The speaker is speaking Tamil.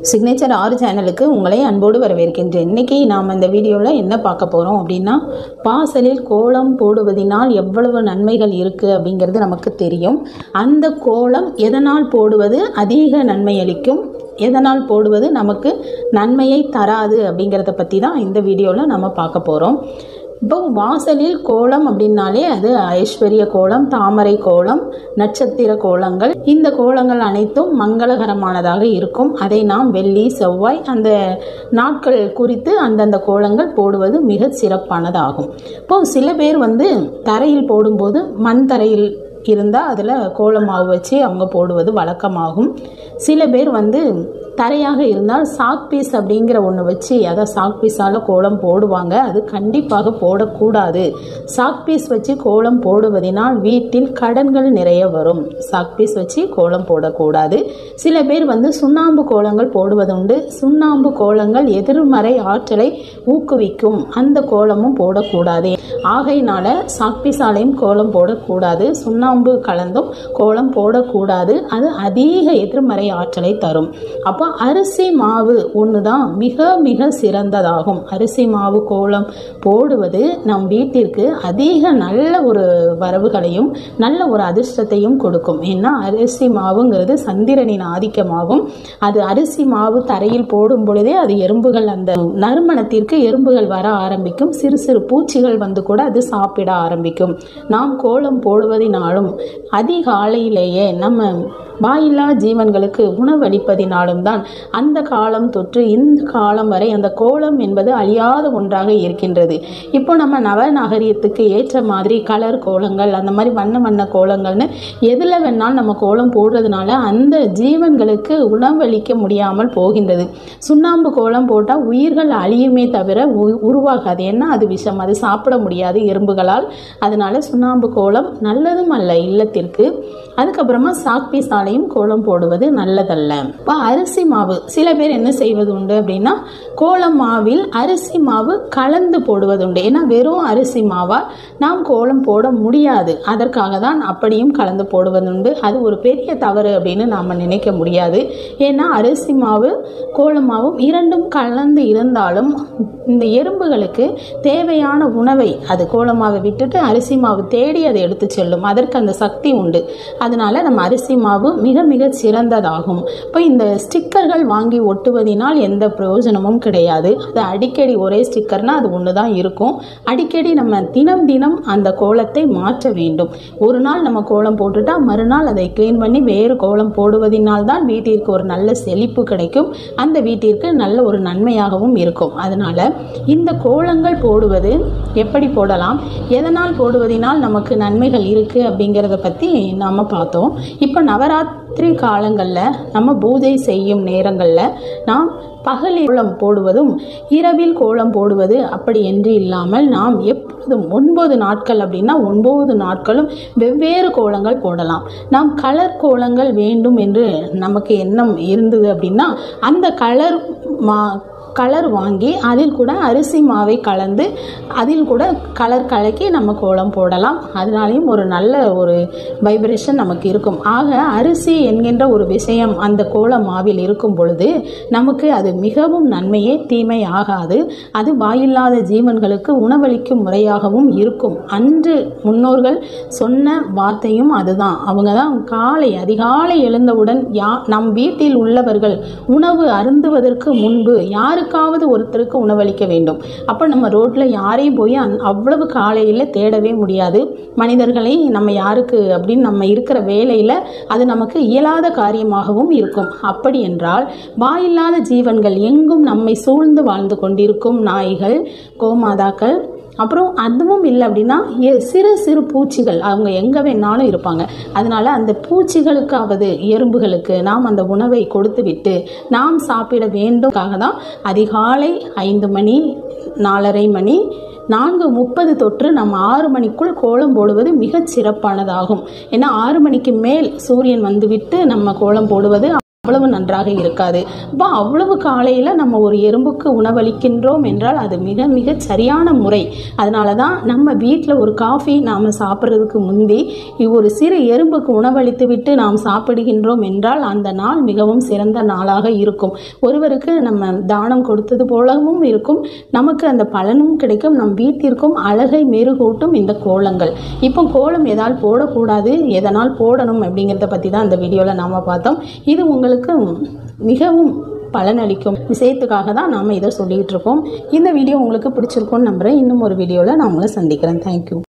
சிக்னேச்சர் ஆறு சேனலுக்கு உங்களை அன்போடு வரவேற்கின்றேன் இன்னைக்கு நாம் இந்த வீடியோவில் என்ன பார்க்க போகிறோம் அப்படின்னா வாசலில் கோலம் போடுவதினால் எவ்வளவு நன்மைகள் இருக்குது அப்படிங்கிறது நமக்கு தெரியும் அந்த கோலம் எதனால் போடுவது அதிக நன்மை அளிக்கும் எதனால் போடுவது நமக்கு நன்மையை தராது அப்படிங்கிறத பற்றி தான் இந்த வீடியோவில் நம்ம பார்க்க போகிறோம் இப்போ வாசலில் கோலம் அப்படின்னாலே அது ஐஸ்வர்ய கோலம் தாமரை கோலம் நட்சத்திர கோலங்கள் இந்த கோலங்கள் அனைத்தும் மங்களகரமானதாக இருக்கும் அதை நாம் வெள்ளி செவ்வாய் அந்த நாட்கள் குறித்து அந்தந்த கோலங்கள் போடுவது மிக சிறப்பானதாகும் இப்போ சில பேர் வந்து தரையில் போடும்போது மண் தரையில் இருந்தால் அதில் கோலம் மாவு வச்சு அவங்க போடுவது வழக்கமாகும் சில பேர் வந்து தரையாக இருந்தால் சாக் பீஸ் அப்படிங்கிற ஒன்று வச்சு அதை சாக் பீஸால் கோலம் போடுவாங்க அது கண்டிப்பாக போடக்கூடாது சாக் பீஸ் வச்சு கோலம் போடுவதினால் வீட்டில் கடன்கள் நிறைய வரும் சாக் பீஸ் வச்சு கோலம் போடக்கூடாது சில பேர் வந்து சுண்ணாம்பு கோலங்கள் போடுவதுண்டு சுண்ணாம்பு கோலங்கள் எதிர்மறை ஆற்றலை ஊக்குவிக்கும் அந்த கோலமும் போடக்கூடாது ஆகையினால சாக் பீஸாலையும் கோலம் போடக்கூடாது சுண்ணாம்பு கலந்தும் கோலம் போடக்கூடாது அது அதிக எதிர்மறை ஆற்றலை தரும் அப்போ அரிசி மாவு ஒன்று தான் மிக மிக சிறந்ததாகும் அரிசி மாவு கோலம் போடுவது நம் வீட்டிற்கு அதிக நல்ல ஒரு வரவுகளையும் நல்ல ஒரு அதிர்ஷ்டத்தையும் கொடுக்கும் ஏன்னா அரிசி மாவுங்கிறது சந்திரனின் ஆதிக்கமாகும் அது அரிசி மாவு தரையில் போடும் பொழுதே அது எறும்புகள் அந்த நறுமணத்திற்கு எறும்புகள் வர ஆரம்பிக்கும் சிறு சிறு பூச்சிகள் வந்து கூட அது சாப்பிட ஆரம்பிக்கும் நாம் கோலம் போடுவதினாலும் அதிகாலையிலேயே நம்ம வாயில்லா ஜீவன்களுக்கு உணவளிப்பதினாலும் தான் அந்த காலம் தொற்று இந்த காலம் வரை அந்த கோலம் என்பது அழியாத ஒன்றாக இருக்கின்றது இப்போ நம்ம நவநாகரியத்துக்கு ஏற்ற மாதிரி கலர் கோலங்கள் அந்த மாதிரி வண்ண வண்ண கோலங்கள்னு எதில் வேணாலும் நம்ம கோலம் போடுறதுனால அந்த ஜீவன்களுக்கு உணவளிக்க முடியாமல் போகின்றது சுண்ணாம்பு கோலம் போட்டால் உயிர்கள் அழியுமே தவிர உ- உருவாகாது ஏன்னா அது விஷம் அது சாப்பிட முடியாது எறும்புகளால் அதனால சுண்ணாம்பு கோலம் நல்லதும் அல்ல இல்லத்திற்கு அதுக்கப்புறமா சாக்பி சாலையும் கோலம் போடுவது நல்லதல்ல இப்போ அரிசி மாவு சில பேர் என்ன செய்வது உண்டு அப்படின்னா கோலம் மாவில் அரிசி மாவு கலந்து போடுவது உண்டு ஏன்னா வெறும் அரிசி மாவா நாம் கோலம் போட முடியாது அதற்காக தான் அப்படியும் கலந்து போடுவது உண்டு அது ஒரு பெரிய தவறு அப்படின்னு நாம் நினைக்க முடியாது ஏன்னா அரிசி மாவு கோலம் மாவும் இரண்டும் கலந்து இருந்தாலும் இந்த எறும்புகளுக்கு தேவையான உணவை அது கோலமாவை விட்டுட்டு அரிசி மாவு தேடி அதை எடுத்து செல்லும் அதற்கு அந்த சக்தி உண்டு அதனால நம்ம அரிசி மாவு மிக மிக சிறந்ததாகும் இப்போ இந்த ஸ்டிக்கர்கள் வாங்கி ஒட்டுவதினால் எந்த பிரயோஜனமும் கிடையாது அது அடிக்கடி ஒரே ஸ்டிக்கர்னா அது ஒன்று தான் இருக்கும் அடிக்கடி நம்ம தினம் தினம் அந்த கோலத்தை மாற்ற வேண்டும் ஒரு நாள் நம்ம கோலம் போட்டுட்டா மறுநாள் அதை க்ளீன் பண்ணி வேறு கோலம் போடுவதினால் தான் வீட்டிற்கு ஒரு நல்ல செழிப்பு கிடைக்கும் அந்த வீட்டிற்கு நல்ல ஒரு நன்மையாகவும் இருக்கும் அதனால இந்த கோலங்கள் போடுவது எப்படி போடலாம் எதனால் போடுவதினால் நமக்கு நன்மைகள் இருக்கு அப்படிங்கிறத பற்றி நாம பார்த்தோம் இப்போ நவராத்திரி காலங்களில் நம்ம பூஜை செய்யும் நேரங்களில் நாம் பகலில் கோலம் போடுவதும் இரவில் கோலம் போடுவது அப்படி என்று இல்லாமல் நாம் எப்பொழுதும் ஒன்பது நாட்கள் அப்படின்னா ஒன்பது நாட்களும் வெவ்வேறு கோலங்கள் போடலாம் நாம் கலர் கோலங்கள் வேண்டும் என்று நமக்கு எண்ணம் இருந்தது அப்படின்னா அந்த கலர் மா கலர் வாங்கி அதில் கூட அரிசி மாவை கலந்து அதில் கூட கலர் கலக்கி நம்ம கோலம் போடலாம் அதனாலையும் ஒரு நல்ல ஒரு வைப்ரேஷன் நமக்கு இருக்கும் ஆக அரிசி என்கின்ற ஒரு விஷயம் அந்த கோல மாவில் இருக்கும் பொழுது நமக்கு அது மிகவும் நன்மையே தீமை ஆகாது அது வாயில்லாத ஜீவன்களுக்கு உணவளிக்கும் முறையாகவும் இருக்கும் அன்று முன்னோர்கள் சொன்ன வார்த்தையும் அதுதான் அவங்க தான் காலை அதிகாலை எழுந்தவுடன் யா நம் வீட்டில் உள்ளவர்கள் உணவு அருந்துவதற்கு முன்பு யாருக்காவது ஒருத்தருக்கு உணவளிக்க வேண்டும் அப்போ நம்ம ரோட்டில் யாரையும் போய் அந் அவ்வளவு காலையில் தேடவே முடியாது மனிதர்களை நம்ம யாருக்கு அப்படின்னு நம்ம இருக்கிற வேலையில் அது நமக்கு இயலாத காரியமாகவும் இருக்கும் அப்படி என்றால் வாயில்லாத ஜீவன்கள் எங்கும் நம்மை சூழ்ந்து வாழ்ந்து கொண்டிருக்கும் நாய்கள் கோமாதாக்கள் அப்புறம் அதுவும் இல்லை அப்படின்னா எ- சிறு சிறு பூச்சிகள் அவங்க எங்கே வேணாலும் இருப்பாங்க அதனால அந்த பூச்சிகளுக்காவது எறும்புகளுக்கு நாம் அந்த உணவை கொடுத்து விட்டு நாம் சாப்பிட வேண்டும்காக தான் அதிகாலை ஐந்து மணி நாலரை மணி நான்கு முப்பது தொற்று நம்ம ஆறு மணிக்குள் கோலம் போடுவது மிகச் சிறப்பானதாகும் ஏன்னா ஆறு மணிக்கு மேல் சூரியன் வந்துவிட்டு நம்ம கோலம் போடுவது அவ்வளவு நன்றாக இருக்காது அப்போ அவ்வளவு காலையில் நம்ம ஒரு எறும்புக்கு உணவளிக்கின்றோம் என்றால் அது மிக மிக சரியான முறை அதனால தான் நம்ம வீட்டில் ஒரு காஃபி நாம் சாப்பிட்றதுக்கு முந்தி ஒரு சிறு எறும்புக்கு உணவளித்து விட்டு நாம் சாப்பிடுகின்றோம் என்றால் அந்த நாள் மிகவும் சிறந்த நாளாக இருக்கும் ஒருவருக்கு நம்ம தானம் கொடுத்தது போலவும் இருக்கும் நமக்கு அந்த பலனும் கிடைக்கும் நம் வீட்டிற்கும் அழகை மெருகூட்டும் இந்த கோலங்கள் இப்போ கோலம் எதால் போடக்கூடாது எதனால் போடணும் அப்படிங்கிறத பற்றி தான் இந்த வீடியோவில் நாம் பார்த்தோம் இது உங்களுக்கு மிகவும் பலனளிக்கும் விஷயத்துக்காக தான் நாம் இதை சொல்லிகிட்டு இருக்கோம் இந்த வீடியோ உங்களுக்கு பிடிச்சிருக்கும்னு நம்புகிறேன் இன்னும் ஒரு வீடியோவில் நான் உங்களை சந்திக்கிறேன் தேங்க்யூ